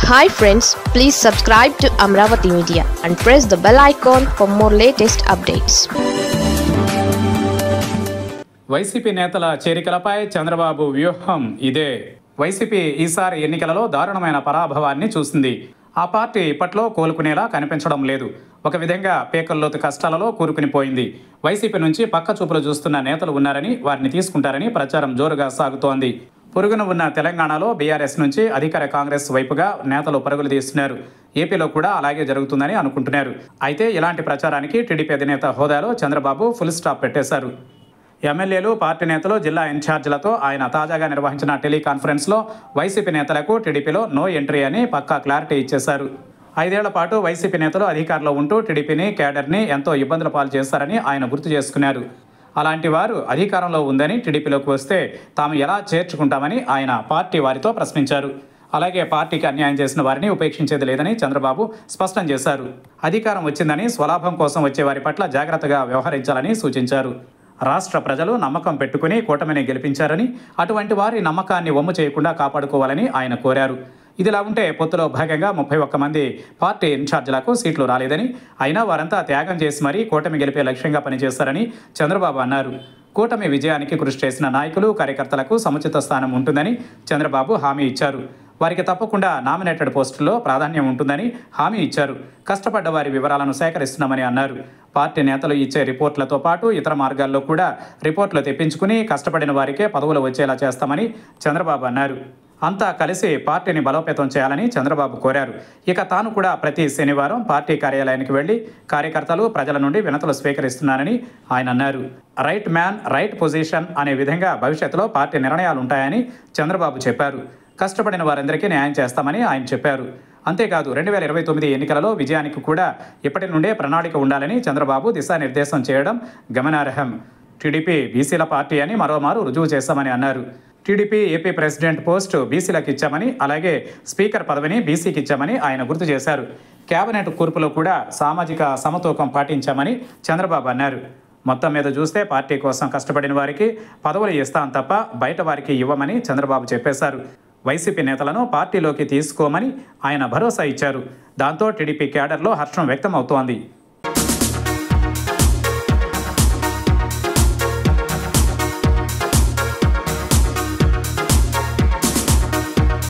hi friends please subscribe to Amaravati media and press the bell icon for more latest updates YCP నేతల చేరికలపై చంద్రబాబు వ్యూహం ఇదే YCP ఈసారి ఎన్నికలలో దారుణమైన పరాభవాన్ని చూసింది ఆ పార్టీ ఇప్పట్లో కోలుకునేలా కనిపించడం లేదు ఒక విధంగా పేకల్లోతు కష్టాలలో కూరుకుని పోయింది వైసీపీ నుంచి పక్క చూపులు చూస్తున్న నేతలు ఉన్నారని వారిని తీసుకుంటారని ప్రచారం జోరుగా సాగుతోంది పొరుగున ఉన్న తెలంగాణలో బీఆర్ఎస్ నుంచి అధికార కాంగ్రెస్ వైపుగా నేతలు పరుగులు తీస్తున్నారు ఏపీలో కూడా అలాగే జరుగుతుందని అనుకుంటున్నారు అయితే ఇలాంటి ప్రచారానికి టీడీపీ అధినేత హోదాలో చంద్రబాబు ఫుల్ స్టాప్ పెట్టేశారు ఎమ్మెల్యేలు పార్టీ నేతలు జిల్లా ఇన్ఛార్జీలతో ఆయన తాజాగా నిర్వహించిన టెలికాన్ఫరెన్స్లో వైసీపీ నేతలకు టీడీపీలో నో ఎంట్రీ అని పక్కా క్లారిటీ ఇచ్చేశారు ఐదేళ్ల పాటు వైసీపీ నేతలు అధికారంలో ఉంటూ టీడీపీని కేడర్ని ఎంతో ఇబ్బందుల పాలు చేస్తారని ఆయన గుర్తు చేసుకున్నారు అలాంటి వారు అధికారంలో ఉందని టీడీపీలోకి వస్తే తాము ఎలా చేర్చుకుంటామని ఆయన పార్టీ వారితో ప్రశ్నించారు అలాగే పార్టీకి అన్యాయం చేసిన వారిని ఉపేక్షించేది లేదని చంద్రబాబు స్పష్టం చేశారు అధికారం వచ్చిందని స్వలాభం కోసం వచ్చే వారి పట్ల జాగ్రత్తగా వ్యవహరించాలని సూచించారు రాష్ట్ర ప్రజలు నమ్మకం పెట్టుకుని కూటమిని గెలిపించారని అటువంటి వారి నమ్మకాన్ని వమ్ము చేయకుండా కాపాడుకోవాలని ఆయన కోరారు ఇదిలా ఉంటే పొత్తులో భాగంగా ముప్పై ఒక్క మంది పార్టీ ఇన్ఛార్జీలకు సీట్లు రాలేదని అయినా వారంతా త్యాగం చేసి మరీ కూటమి గెలిపే లక్ష్యంగా పనిచేస్తారని చంద్రబాబు అన్నారు కూటమి విజయానికి కృషి చేసిన నాయకులు కార్యకర్తలకు సముచిత స్థానం ఉంటుందని చంద్రబాబు హామీ ఇచ్చారు వారికి తప్పకుండా నామినేటెడ్ పోస్టుల్లో ప్రాధాన్యం ఉంటుందని హామీ ఇచ్చారు కష్టపడ్డ వారి వివరాలను సేకరిస్తున్నామని అన్నారు పార్టీ నేతలు ఇచ్చే రిపోర్ట్లతో పాటు ఇతర మార్గాల్లో కూడా రిపోర్ట్లు తెప్పించుకుని కష్టపడిన వారికే పదవులు వచ్చేలా చేస్తామని చంద్రబాబు అన్నారు అంతా కలిసి పార్టీని బలోపేతం చేయాలని చంద్రబాబు కోరారు ఇక తాను కూడా ప్రతి శనివారం పార్టీ కార్యాలయానికి వెళ్లి కార్యకర్తలు ప్రజల నుండి వినతులు స్వీకరిస్తున్నానని ఆయన అన్నారు రైట్ మ్యాన్ రైట్ పొజిషన్ అనే విధంగా భవిష్యత్తులో పార్టీ నిర్ణయాలు ఉంటాయని చంద్రబాబు చెప్పారు కష్టపడిన వారందరికీ న్యాయం చేస్తామని ఆయన చెప్పారు అంతేకాదు రెండు వేల ఇరవై తొమ్మిది ఎన్నికలలో విజయానికి కూడా ఇప్పటి నుండే ప్రణాళిక ఉండాలని చంద్రబాబు దిశానిర్దేశం చేయడం గమనార్హం టీడీపీ బీసీల పార్టీ అని మరోమారు రుజువు చేస్తామని అన్నారు టీడీపీ ఏపీ ప్రెసిడెంట్ పోస్టు బీసీలకు ఇచ్చామని అలాగే స్పీకర్ పదవిని బీసీకి ఇచ్చామని ఆయన గుర్తు చేశారు కేబినెట్ కూర్పులో కూడా సామాజిక సమతూకం పాటించామని చంద్రబాబు అన్నారు మొత్తం మీద చూస్తే పార్టీ కోసం కష్టపడిన వారికి పదవులు ఇస్తాం తప్ప బయట వారికి ఇవ్వమని చంద్రబాబు చెప్పేశారు వైసీపీ నేతలను పార్టీలోకి తీసుకోమని ఆయన భరోసా ఇచ్చారు దాంతో టీడీపీ క్యాడర్లో హర్షం వ్యక్తం అవుతోంది